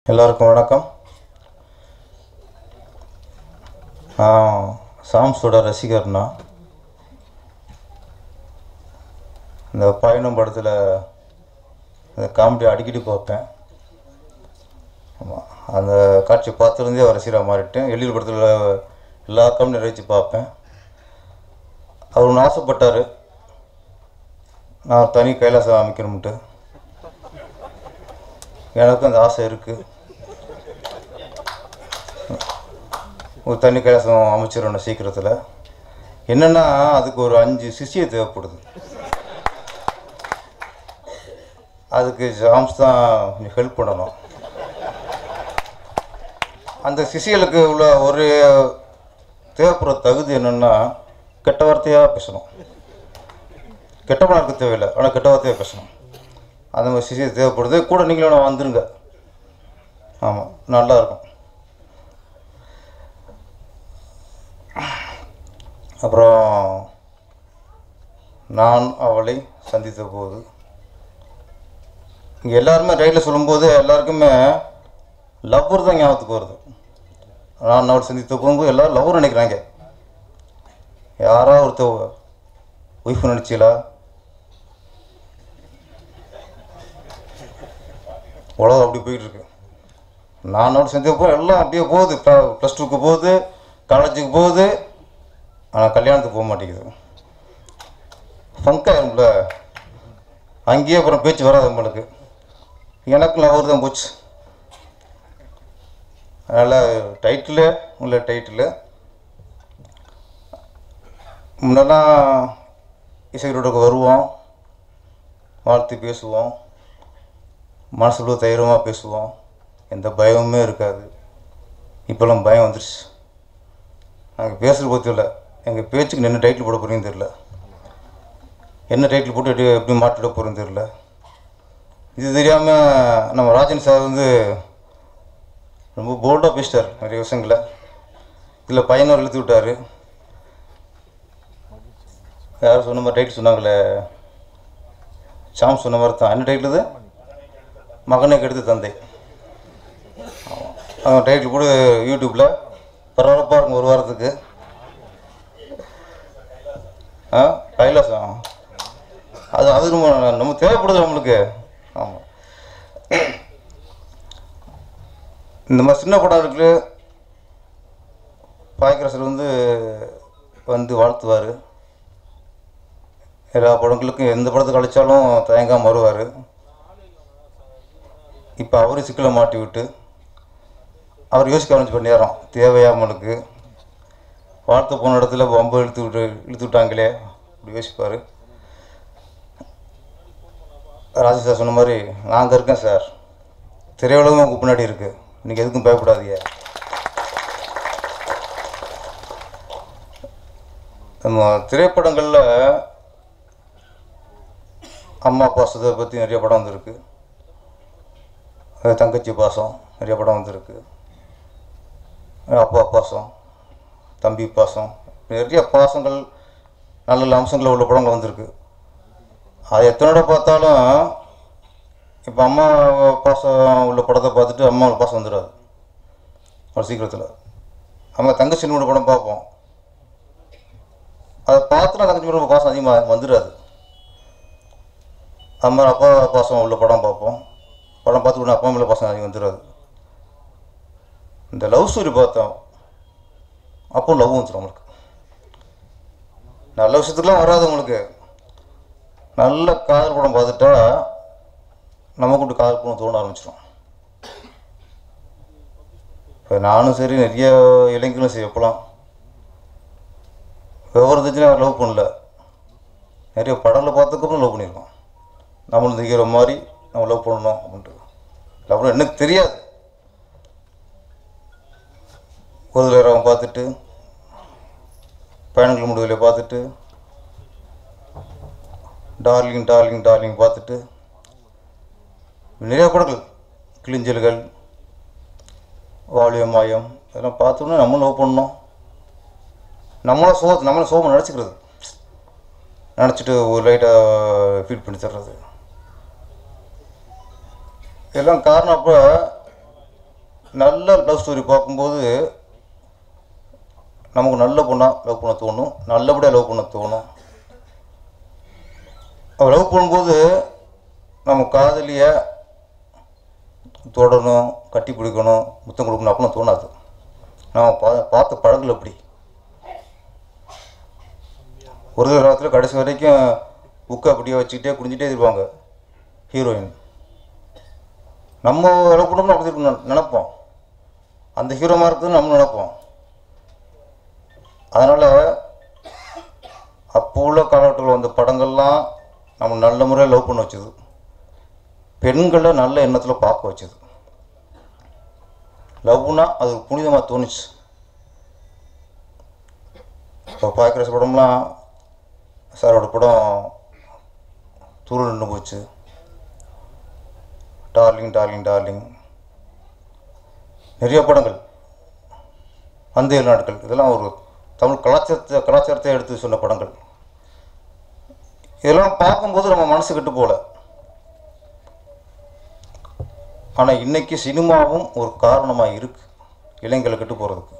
எல்லாருக்கும் வணக்கம் நான் சாம்ஸோட ரசிகர்னா இந்த பயணம் படத்தில் இந்த காமெடி அடிக்கடி பார்ப்பேன் ஆமாம் அந்த காட்சி பார்த்துருந்தே அவர் ரசிகராக மாறிட்டேன் எழில் படத்தில் எல்லா காமெடி நிறைச்சி பார்ப்பேன் அவர் ஒன்று ஆசைப்பட்டார் நான் தனி கைலாசம் அமைக்கணும்ட்டு எனக்கும் அந்த ஆசை இருக்குது ஒரு தனி கைலாசம் அமைச்சிடணும் சீக்கிரத்தில் என்னென்னா அதுக்கு ஒரு அஞ்சு சிஷிய தேவைப்படுது அதுக்கு ஜாம்ஸ் தான் கொஞ்சம் ஹெல்ப் பண்ணணும் அந்த சிஷியலுக்கு உள்ள ஒரு தேவைப்படுற தகுதி என்னென்னா கெட்ட வார்த்தையாக பேசணும் கெட்டவனாக இருக்க தேவையில்லை ஆனால் கெட்ட வார்த்தையாக பேசணும் அந்த மாதிரி சிசியை தேவைப்படுது கூட நீங்களும் வந்துருங்க ஆமாம் நல்லா இருக்கும் அப்புறம் நான் அவளை சந்தித்த போது இங்கே எல்லாருமே ரயிலில் சொல்லும்போது எல்லாருக்குமே லவ்வர் தான் ஞாபகத்துக்கு வருது நான் அவளை சந்தித்த போகும்போது எல்லோரும் லவ்வர் நினைக்கிறாங்க யாராவது ஒருத்த ஒய்ஃப் நினச்சிங்களா உலகம் அப்படி போயிட்டு இருக்கு நானோட செஞ்சப்போ எல்லாம் அப்படியே போகுது ப்ளஸ் டூக்கு போகுது காலேஜுக்கு போகுது ஆனால் கல்யாணத்துக்கு போக மாட்டேங்குது ஃபங்காயிரும்ல அங்கேயே அப்புறம் பேச்சு வராது நம்மளுக்கு எனக்கும் லவர் தான் போச்சு அதனால் டைட்டிலு உள்ள டைட்டிலு முன்னெல்லாம் இசைக்கரோடுக்கு வருவோம் வாழ்த்து பேசுவோம் மனசுக்குள்ள தைரியமாக பேசுவோம் எந்த பயமுமே இருக்காது இப்போல்லாம் பயம் வந்துருச்சு நாங்கள் பேசுகிற பற்றி இல்லை எங்கள் பேச்சுக்கு என்ன டைட்டில் போட போகிறீங்கன்னு தெரில என்ன டைட்டில் போட்டு எப்படி எப்படி மாட்டிட போகிறேன்னு தெரில இது தெரியாமல் நம்ம ராஜன் சார் வந்து ரொம்ப போல்டாக பேசிட்டார் நிறைய விஷயங்களை இதில் பையனும் இழுத்து விட்டார் யாரும் சொன்ன மாதிரி டைட்டில் சொன்னாங்களே சாம் சொன்ன மாதிரி தான் என்ன டைட்டில் இது மகனை கெடுத்து தந்தை அவன் டைட்டில் கூட யூடியூப்பில் பரபரப்பாக இருக்கும் ஒரு வாரத்துக்கு ஆ கைலாசம் அது அது நம்ம நம்ம தேவைப்படுது நம்மளுக்கு ஆமாம் இந்த மாதிரி சின்ன படம் இருக்கு பாய்க்கரசர் வந்து வந்து வாழ்த்துவார் எல்லா படங்களுக்கும் எந்த படத்துக்கு அழைச்சாலும் தயங்காமல் வருவார் இப்போ அவரும் சிக்கலை மாட்டி விட்டு அவர் யோசிக்க ஆரம்பிச்சு நேரம் தேவையா நம்மளுக்கு வாழ்த்து போன இடத்துல பம்பு இழுத்து விட்டு இழுத்து விட்டாங்களே அப்படி யோசிப்பார் ராஜி சார் சொன்ன மாதிரி நான் அங்கே இருக்கேன் சார் திரையுலகம் உங்கள் பின்னாடி இருக்குது நீங்கள் எதுக்கும் பயப்படாதீங்க நம்ம திரைப்படங்களில் அம்மா பாசத்தை பற்றி நிறைய படம் வந்திருக்கு தங்கச்சி பாசம் நிறைய படம் வந்திருக்கு அப்பா பாசம் தம்பி பாசம் நிறைய பாசங்கள் நல்ல நல்ல அம்சங்கள் உள்ள படங்கள் வந்திருக்கு அது எத்தனை தடவை பார்த்தாலும் இப்போ அம்மா பாசம் உள்ள படத்தை பார்த்துட்டு அம்மா பாசம் வந்துடாது ஒரு சீக்கிரத்தில் நம்ம தங்கச்சி உள்ள படம் பார்ப்போம் அதை பார்த்துனா தங்கச்சி மேலே பாசம் அதிகமாக வந்துடாது அம்மா அப்பா பாசம் உள்ள படம் பார்ப்போம் படம் பார்த்து உடனே அப்பா மேலே பாசம் அதிகம் வந்துடாது இந்த லவ் ஸ்டோரி பார்த்தோம் அப்போ லவ் வந்துடும் நம்மளுக்கு நல்ல விஷயத்துக்குலாம் வராது உங்களுக்கு நல்ல காதல் படம் பார்த்துட்டா நமக்கு கூட காதல் படம் தோண ஆரம்பிச்சிடும் இப்போ நானும் சரி நிறைய இளைஞர்களும் சரி எப்பலாம் விவரம் தெரிஞ்சுனா லவ் பண்ணல நிறைய படங்களை பார்த்ததுக்கப்புறம் லவ் பண்ணியிருக்கோம் நம்மளும் இந்த ஹீரோ மாதிரி நம்ம லவ் பண்ணணும் அப்படின்ட்டு லவ் பண்ண எனக்கு தெரியாது கோதுலேரவன் பார்த்துட்டு பயணங்கள் முடிவுகளை பார்த்துட்டு டார்லிங் டார்லிங் டார்லிங் பார்த்துட்டு நிறைய படங்கள் கிளிஞ்சல்கள் வாலிய மாயம் இதெல்லாம் பார்த்தோன்னா நம்மளும் லவ் பண்ணோம் நம்மளும் சோ நம்மளும் சோகம் நினச்சிக்கிறது நினச்சிட்டு ஒரு லைட்டாக ஃபீல் பண்ணி தர்றது இதெல்லாம் காரணம் அப்போ நல்ல லவ் ஸ்டோரி பார்க்கும்போது நமக்கு நல்ல பொண்ணாக லவ் பண்ண தோணும் நல்லபடியாக லவ் பண்ண தோணும் லவ் பண்ணும்போது நம்ம காதலிய தொடணும் கட்டி பிடிக்கணும் முத்தம் கொடுக்கணும் அப்படின்னு தோணாது நான் பா பார்த்த பழகல அப்படி ஒரு காலத்தில் கடைசி வரைக்கும் புக்கை அப்படியே வச்சுக்கிட்டே குடிஞ்சிட்டே இருப்பாங்க ஹீரோயின் நம்ம லவ் பண்ணோம்னா அப்படி இருக்கணும் நினைப்போம் அந்த ஹீரோ மாதிரி இருக்குதுன்னு நம்ம நினைப்போம் அதனால் அப்போ உள்ள காலகட்டத்தில் வந்த படங்கள்லாம் நம்ம நல்ல முறையில் லவ் பண்ண வச்சது பெண்களை நல்ல எண்ணத்தில் பார்க்க வச்சது லவ்னா அது புனிதமாக தோணுச்சு இப்போ பார்க்குற படம்லாம் சாரோட படம் தூள் நின்று போச்சு டார்லிங் டார்லிங் டார்லிங் நிறைய படங்கள் அந்த நாட்கள் இதெல்லாம் ஒரு தமிழ் கலாச்சாரத்தை கலாச்சாரத்தை எடுத்து சொன்ன படங்கள் இதெல்லாம் பார்க்கும்போது நம்ம மனசு கெட்டு போகல ஆனால் இன்னைக்கு சினிமாவும் ஒரு காரணமாக இருக்கு இளைஞர்களை கெட்டு போகிறதுக்கு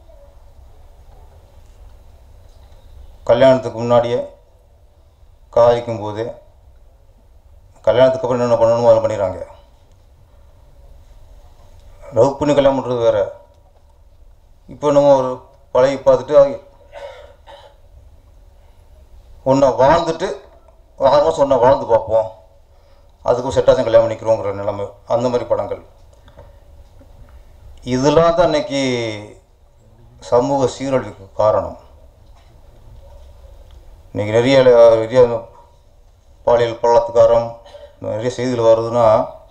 கல்யாணத்துக்கு முன்னாடியே காய்க்கும் போதே கல்யாணத்துக்கு அப்புறம் என்னென்ன பண்ணணுமோ அதை பண்ணிடுறாங்க லவ் பண்ணி கல்யாணம் பண்ணுறது வேற இப்போ நம்ம ஒரு பழகி பார்த்துட்டு ஒன்றா வாழ்ந்துட்டு ஆறு மாதம் ஒன்றா வாழ்ந்து பார்ப்போம் அதுக்கும் செட்டாச்சும் கல்யாணம் பண்ணிக்கிறோங்கிற நிலைமை அந்த மாதிரி படங்கள் இதெல்லாம் தான் இன்னைக்கு சமூக சீரழிவுக்கு காரணம் இன்னைக்கு நிறைய நிறைய பாலியல் பள்ளத்துக்காரம் நிறைய செய்திகள் வருதுன்னா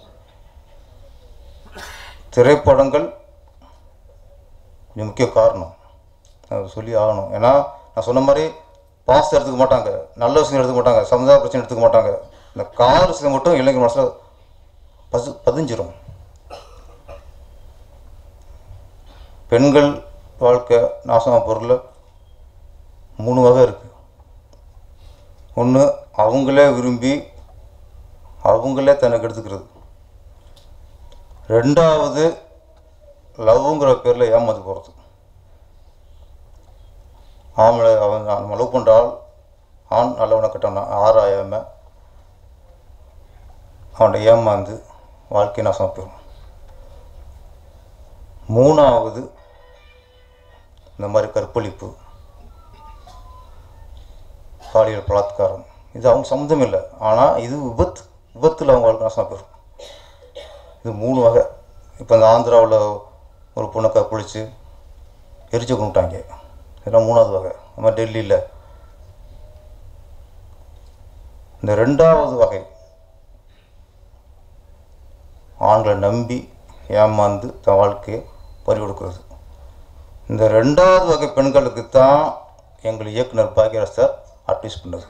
திரைப்படங்கள் கொஞ்சம் முக்கிய காரணம் அது சொல்லி ஆகணும் ஏன்னா நான் சொன்ன மாதிரி பாசம் எடுத்துக்க மாட்டாங்க நல்ல விஷயம் எடுத்துக்க மாட்டாங்க சமுதாய பிரச்சனை எடுத்துக்க மாட்டாங்க இந்த கார் விஷயம் மட்டும் இளைஞர் மனசில் பசு பதிஞ்சிரும் பெண்கள் வாழ்க்கை நாசமாக பொருள் மூணு வகை இருக்குது ஒன்று அவங்களே விரும்பி அவங்களே தனக்கு எடுத்துக்கிறது ரெண்டாவது லவ்ங்கிற பேரில் ஏமாந்து போகிறது ஆம்பளை அவன் நம்ம லவ் பண்ணுறால் ஆண் நல்லவனை கட்டணும் ஆறாயாம அவனை ஏமாந்து வாழ்க்கை நாசம் போயிடும் மூணாவது இந்த மாதிரி கற்பழிப்பு பாலியல் பலாத்காரம் இது அவங்க சம்மந்தம் இல்லை ஆனால் இது விபத்து விபத்தில் அவங்க வாழ்க்கை நாசமாக போயிடும் இது மூணு வகை இப்போ இந்த ஆந்திராவில் ஒரு பொண்ணை கற்பழிச்சு எரிச்சு கொண்டுட்டாங்க இதெல்லாம் மூணாவது வகை நம்ம டெல்லியில் இந்த ரெண்டாவது வகை ஆண்களை நம்பி ஏமாந்து தன் வாழ்க்கையை பறி கொடுக்கிறது இந்த ரெண்டாவது வகை பெண்களுக்கு தான் எங்கள் இயக்குனர் பாக்யராஜ் சார் அட்வைஸ் பண்ணது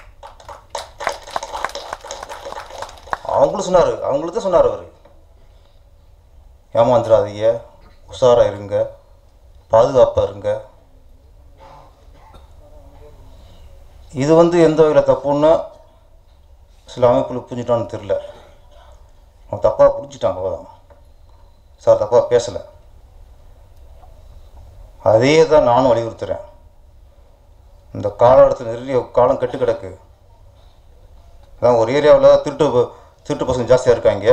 அவங்களும் சொன்னார் அவங்களுக்கு தான் சொன்னார் அவர் ஏமாந்துடாதீங்க உஷாராக இருங்க பாதுகாப்பாக இருங்க இது வந்து எந்த வகையில் தப்புன்னு சில அமைப்புகள் புரிஞ்சிட்டான்னு தெரில அவன் தப்பாக புரிஞ்சிட்டாங்க அவ்வளோதான் சார் தப்பாக பேசலை அதே தான் நானும் வலியுறுத்துகிறேன் இந்த காலகட்டத்தில் நிறைய காலம் கெட்டு கிடக்கு அதான் ஒரு ஏரியாவில் திருட்டு ப- திருட்டு பசங்க ஜாஸ்தியாக இருக்காங்க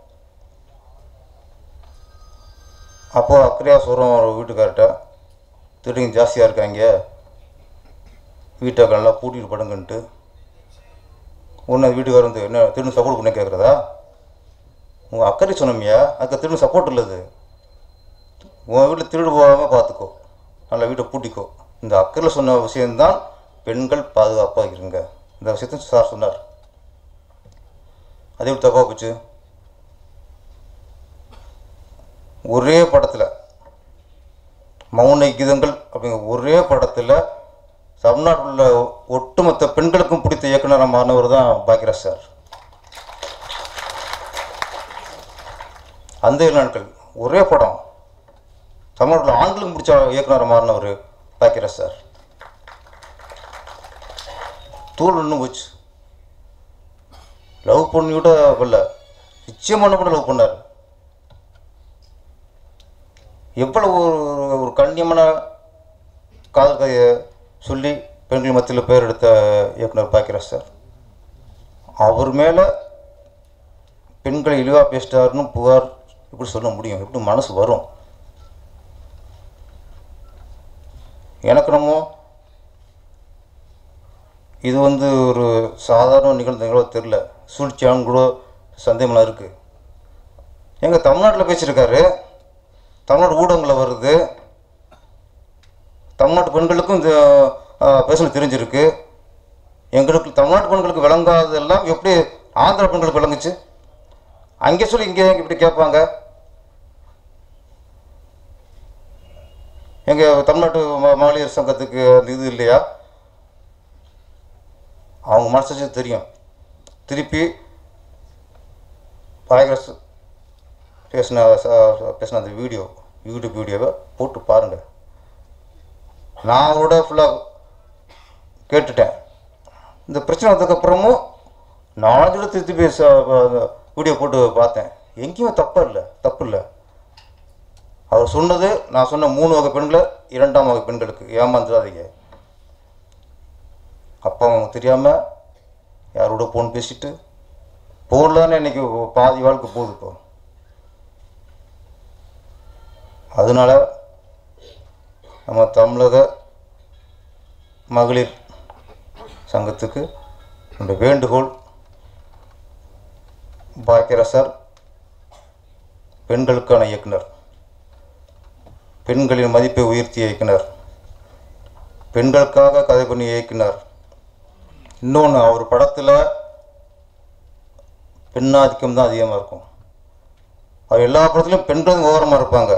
அப்போது அக்கறையாக சொல்கிறோம் ஒரு வீட்டுக்கார்ட்ட திருடிங்க ஜாஸ்தியாக இருக்காங்க வீட்டை நல்லா பூட்டிட்டு படுங்கன்ட்டு ஒன்று வீட்டுக்காரர் வந்து என்ன திருடு சப்போர்ட் பண்ண கேட்குறதா உங்கள் அக்கறை சொன்னோமியா அதுக்கு திருடு சப்போர்ட் இல்லது உன் வீட்டில் திருடு போகாமல் பார்த்துக்கோ நல்லா வீட்டை பூட்டிக்கோ இந்த அக்கறையில் சொன்ன விஷயம்தான் பெண்கள் பாதுகாப்பாக இருங்க இந்த விஷயத்தை சார் சொன்னார் அதே தப்பாக போச்சு ஒரே படத்தில் மௌன கீதங்கள் அப்படிங்கிற ஒரே படத்தில் தமிழ்நாட்டில் உள்ள ஒட்டுமொத்த பெண்களுக்கும் பிடித்த இயக்குனராக மாறினவர் தான் பாக்யராஜ் சார் அந்த நாட்கள் ஒரே படம் தமிழ்நாட்டில் ஆண்களுக்கு பிடிச்ச இயக்குனராக மாறினவர் பாக்யராஜ் சார் தூள் நின்று போச்சு லவ் பண்ணி கூட பண்ணல நிச்சயம் பண்ண கூட லவ் பண்ணார் எவ்வளோ ஒரு ஒரு கண்ணியமான காதல் கதையை சொல்லி பெண்கள் மத்தியில் பேர் எடுத்த இயக்குனர் பாக்கியராஜ் சார் அவர் மேலே பெண்களை இழிவாக பேசிட்டாருன்னு புகார் எப்படி சொல்ல முடியும் எப்படி மனசு வரும் எனக்கு என்னமோ இது வந்து ஒரு சாதாரண நிகழ்ந்த நிகழ்வு தெரில சூழ்ச்சியான்னு கூட சந்தேகம்லாம் இருக்குது எங்கள் தமிழ்நாட்டில் பேசியிருக்காரு தமிழ்நாடு ஊடகங்களில் வருது தமிழ்நாட்டு பெண்களுக்கும் இந்த பேசணும் தெரிஞ்சிருக்கு எங்களுக்கு தமிழ்நாட்டு பெண்களுக்கு விளங்காததெல்லாம் எப்படி ஆந்திர பெண்களுக்கு விளங்குச்சு அங்கே சொல்லி இங்கே இப்படி கேட்பாங்க எங்கள் தமிழ்நாட்டு ம- மகளிர் சங்கத்துக்கு அந்த இது இல்லையா அவங்க மனசு தெரியும் திருப்பி பாயகரசு பேசின ச- பேசின அந்த வீடியோ யூடியூப் வீடியோவை போட்டு பாருங்கள் நான் அவரோட ஃபுல்லாக கேட்டுட்டேன் இந்த பிரச்சனை வந்ததுக்கப்புறமும் நாலஞ்சு தடவை திருப்பி பேச வீடியோ போட்டு பார்த்தேன் எங்கேயுமே தப்பு இல்லை தப்பு இல்லை அவர் சொன்னது நான் சொன்ன மூணு வகை பெண்களை இரண்டாம் வகை பெண்களுக்கு ஏமாந்துடாதீங்க அப்பா அவங்க தெரியாமல் யாரோட ஃபோன் பேசிட்டு ஃபோனில் தானே இன்றைக்கி பாதி வாழ்க்கை போகுது இப்போ அதனால நம்ம தமிழக மகளிர் சங்கத்துக்கு என்னுடைய வேண்டுகோள் பாக்கியராஜ் சார் பெண்களுக்கான இயக்குனர் பெண்களின் மதிப்பை உயர்த்திய இயக்குனர் பெண்களுக்காக கதை பண்ணி இயக்குனர் இன்னொன்று அவர் படத்தில் பெண்ணாதிக்கம் தான் அதிகமாக இருக்கும் அவர் எல்லா படத்துலையும் பெண்களும் ஓரமாக இருப்பாங்க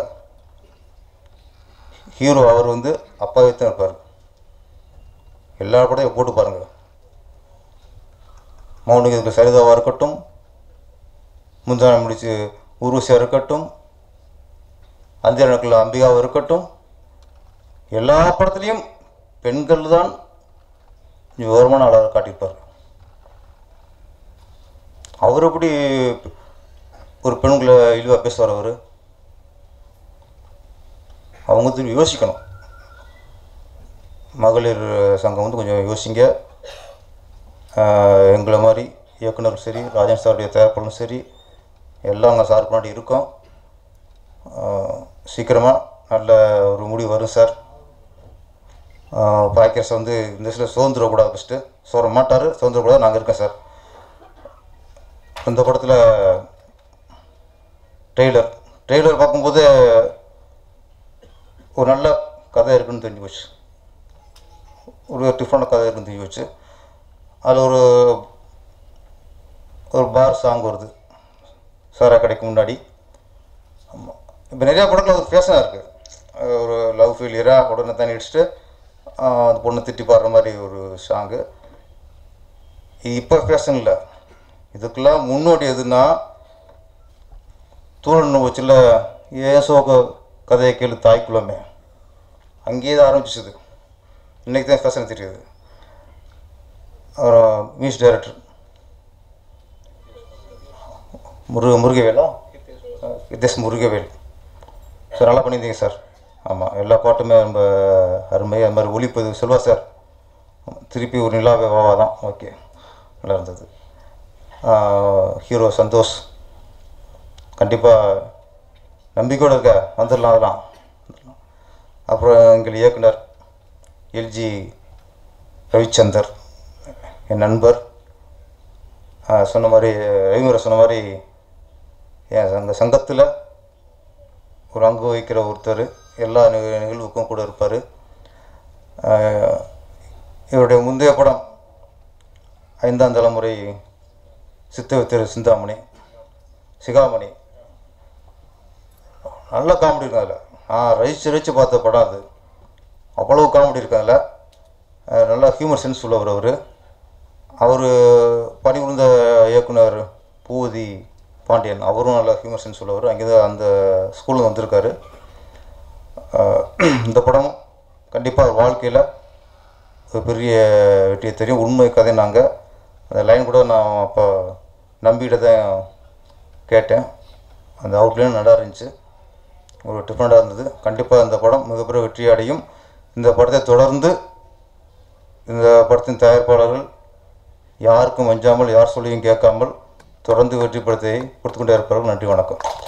ஹீரோ அவர் வந்து அப்பாவே தான் இருப்பார் எல்லா படத்தையும் போட்டு பாருங்கள் மௌனிகத்துக்கு சரிதாவாக இருக்கட்டும் முந்தானம் முடிச்சு உருவசியாக இருக்கட்டும் அந்திரனுக்குள்ள அம்பிகாவாக இருக்கட்டும் எல்லா படத்துலேயும் பெண்கள் தான் விவரமான ஆளாக காட்டியிருப்பார் அவர் எப்படி ஒரு பெண்களை இழிவாக பேசுவார் அவர் அவங்க திரும்பி யோசிக்கணும் மகளிர் சங்கம் வந்து கொஞ்சம் யோசிங்க ஆஹ் எங்களை மாதிரி இயக்குனரும் சரி ராஜன் சாருடைய தயாரிப்பாளரும் சரி எல்லாம் அங்கே சார் முன்னாடி இருக்கோம் சீக்கிரமாக நல்ல ஒரு முடிவு வரும் சார் பாக்கர்ஸ் வந்து இந்த சில சுதந்திரக்கூடாது ஃபஸ்ட்டு சோற மாட்டார் சுதந்திரக்கூடாது நாங்கள் இருக்கோம் சார் இந்த படத்தில் ட்ரெய்லர் ட்ரெய்லர் பார்க்கும்போது ஒரு நல்ல கதை இருக்குன்னு தெரிஞ்சு போச்சு ஒரு டிஃப்ரெண்டான கதை இருக்குன்னு தெரிஞ்சு போச்சு அதில் ஒரு ஒரு பார் சாங் வருது சாரா கடைக்கு முன்னாடி ஆமாம் இப்போ நிறையா படத்தில் ஒரு ஃபேஷனாக இருக்குது ஒரு லவ் ஃபெயிலியராக உடனே தண்ணி அடிச்சுட்டு ஆஹ், அந்த பொண்ணை திட்டி பாடுற மாதிரி ஒரு சாங்கு இப்போ ஃபேஷன் இல்லை இதுக்கெல்லாம் முன்னோடி எதுன்னா தூரன் வச்சுல ஏன் சோக கதையை கேளு தாய்க்குள்ளமே அங்கேயே தான் ஆரம்பிச்சிது இன்றைக்கி தான் ஃபேஷன் தெரியுது அப்புறம் மியூசிக் டைரக்டர் முருக முருகவேலா வித்தேஷ் முருகவேல் சார் நல்லா பண்ணியிருந்தீங்க சார் ஆமாம் எல்லா பாட்டுமே ரொம்ப அருமை அது மாதிரி ஒளிப்பதிவு செல்வா சார் திருப்பி ஒரு நிலாவே வாவா தான் ஓகே நல்லா இருந்தது ஹீரோ சந்தோஷ் கண்டிப்பாக நம்பிக்கையோடு இருக்க வந்துடலாம் அதெல்லாம் அப்புறம் எங்கள் இயக்குனர் எல்ஜி ரவிச்சந்தர் என் நண்பர் ஆ, சொன்ன மாதிரி ரவிமுறை சொன்ன மாதிரி என் சங்க சங்கத்தில் ஒரு அங்கு வகிக்கிற ஒருத்தர் எல்லா நிக- நிகழ்வுக்கும் கூட இருப்பார் இவருடைய முந்தைய படம் ஐந்தாம் தலைமுறை சித்த திரு சிந்தாமணி சிகாமணி நல்ல காமெடி இருக்கும் அதில் ஆ ரசிச்சு ரசிச்சு பார்த்த படம் அது அவ்வளவு காமெடி இருக்கு அதில் அஹ் நல்லா ஹியூமர் சென்ஸ் உள்ளவர் அவர் அவர் பணிபுரிந்த இயக்குனர் பூவதி பாண்டியன் அவரும் நல்லா ஹியூமர் சென்ஸ் உள்ளவர் அங்கே தான் அந்த ஸ்கூலில் வந்திருக்காரு அஹ் இந்த படம் கண்டிப்பாக வாழ்க்கையில் ஒரு பெரிய வெற்றியை தெரியும் உண்மை கதை நாங்கள் அந்த லைன் கூட நான் அப்போ நம்பிக்கிட்ட தான் கேட்டேன் அந்த அவுட்லைன் நல்லா இருந்துச்சு ஒரு டிஃப்ரெண்ட்டாக இருந்தது கண்டிப்பாக இந்த படம் மிகப்பெரிய வெற்றி அடையும் இந்த படத்தை தொடர்ந்து இந்த படத்தின் தயாரிப்பாளர்கள் யாருக்கும் வஞ்சாமல் யார் சொல்லியும் கேட்காமல் தொடர்ந்து வெற்றி படத்தை கொடுத்து கொண்டே இருப்பார்கள் நன்றி வணக்கம்